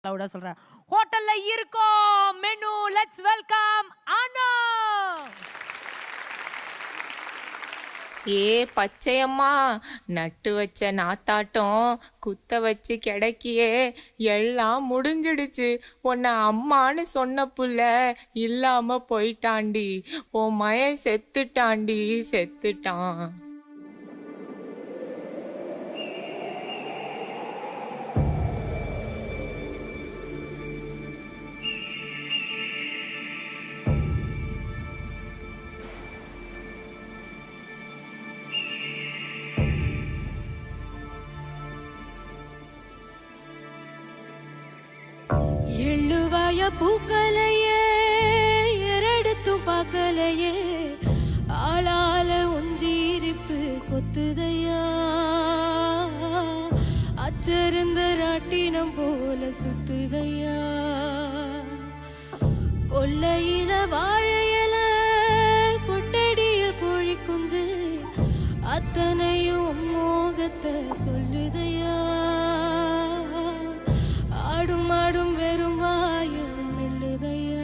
லவுடா சொல்றேன் ஹோட்டல்ல இருக்கோம் மெனு லெட்ஸ் வெல்கம் ஆனா ஏ பச்சையம்மா நட்டு வச்ச நாத்தாட்டம் குத்த வச்சு கிடைக்கியே எல்லாம் முடிஞ்சிடுச்சு உன்னை அம்மான்னு சொன்ன புள்ள இல்லாம போயிட்டாண்டி உன் மயன் செத்துட்டாண்டி செத்துட்டான் எள்ளுவாய பூக்கலையே எரடுத்தும் பார்க்கலையே ஆளால ஒஞ்சீரிப்பு கொத்துதையா அச்சிருந்த ராட்டினம் போல சுத்துதையா கொல்லையில வாழையில கொட்டடியில் கோழி குஞ்சு அத்தனையும் மோகத்தை சொல்லுதையா ஆடும் ஆடும் வெறும் வாயில் மெல்லுதையா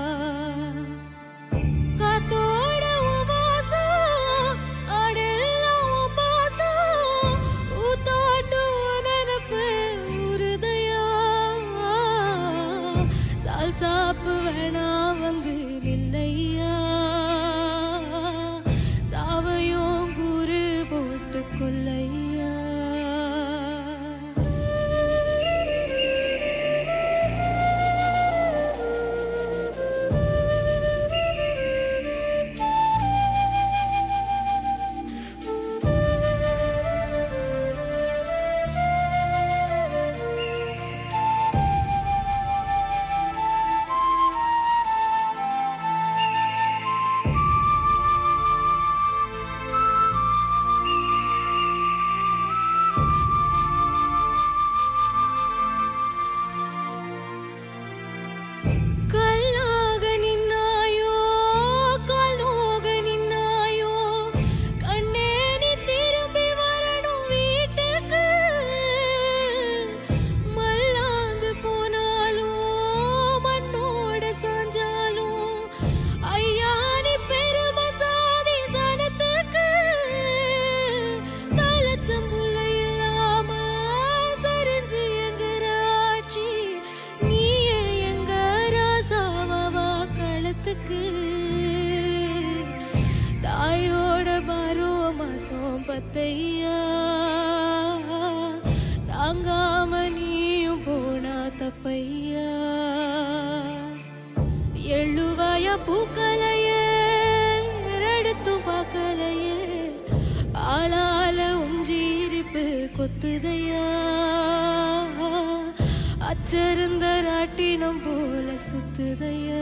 காத்தோட உபாசம் ஆடெல்லாம் உபாசம் ஊத்தாட்டு நினப்பு உருதையா சால் சாப்பு வேணா வந்து நில்லையா சாவையும் குரு போட்டு கொள்ளையா கல்லாக நின்னாயோ கல்லோக நின்னாயோ கண்ணே நீ திரும்பி வரணும் வீட்டுக்கு மல்லாந்து போனாலும் மண்ணோட சாஞ்சாலும் ஐயா நீ பெருமசாதி சனத்துக்கு தலைச்சம்புள்ள இல்லாம சரிஞ்சு எங்குற ஆட்சி நீயே எங்க ராசாவா களத்துக்கு தாயோட பாரோ மாசம் பத்தையா தாங்காம நீயும் போனா தப்பையா எழுவாய பூக்கலையே எடுத்தும் பார்க்கலையே ஆளால உஞ்சீரிப்பு கொத்துதையா அச்சிருந்த ராட்டினம் போல சுத்துதையா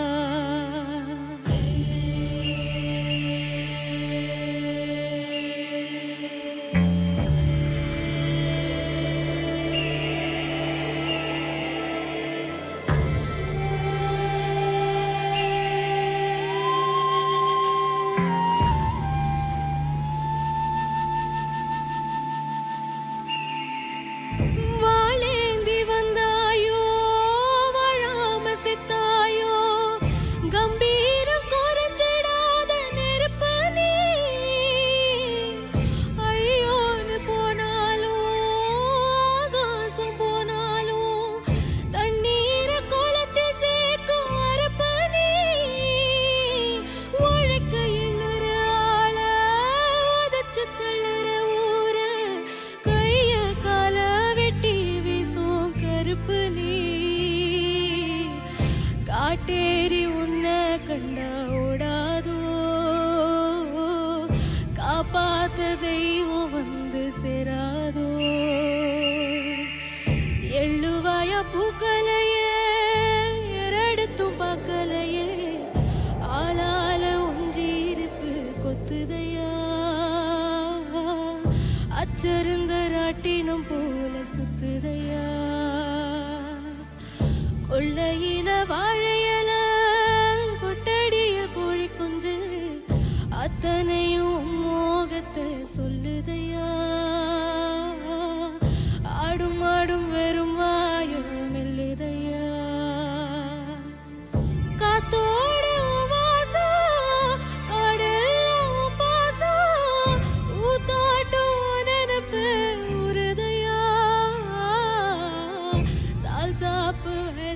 வாழேந்தி வந்தாயோ வாழாம செத்தாயோ கம்பீரம் குறைஞ்சிடாத நெருப்பு நீ ஐயோன்னு போனாலும் ஆகாசம் போனாலும் தண்ணீரை குளத்தில் சேர்க்கும் அரப்பு நீ உழைக்க எண்ணுற ஆள உதச்சு தள்ளுற ஊர கைய கால வெட்டி வீசும் கருப்பு நீ காட்டேரி உன்னை கண்டா ஓடாதோ காப்பாத்த தெய்வம் வந்து சேராதோ எள்ளுவாய பூக்கலையே எரடுத்தும் பார்க்கலையே ஆளால உஞ்சீரிப்பு கொத்துதையா அச்சிருந்த ராட்டினம் போல சுத்துதையா கொள்ளையில வாழையில கொட்டடியில் கோழி குஞ்சு அத்தனையும் மோகத்தை சொல்லுதையா ஆடும் ஆடும் வெறும் வாயும் மெல்லு வளகாப்பு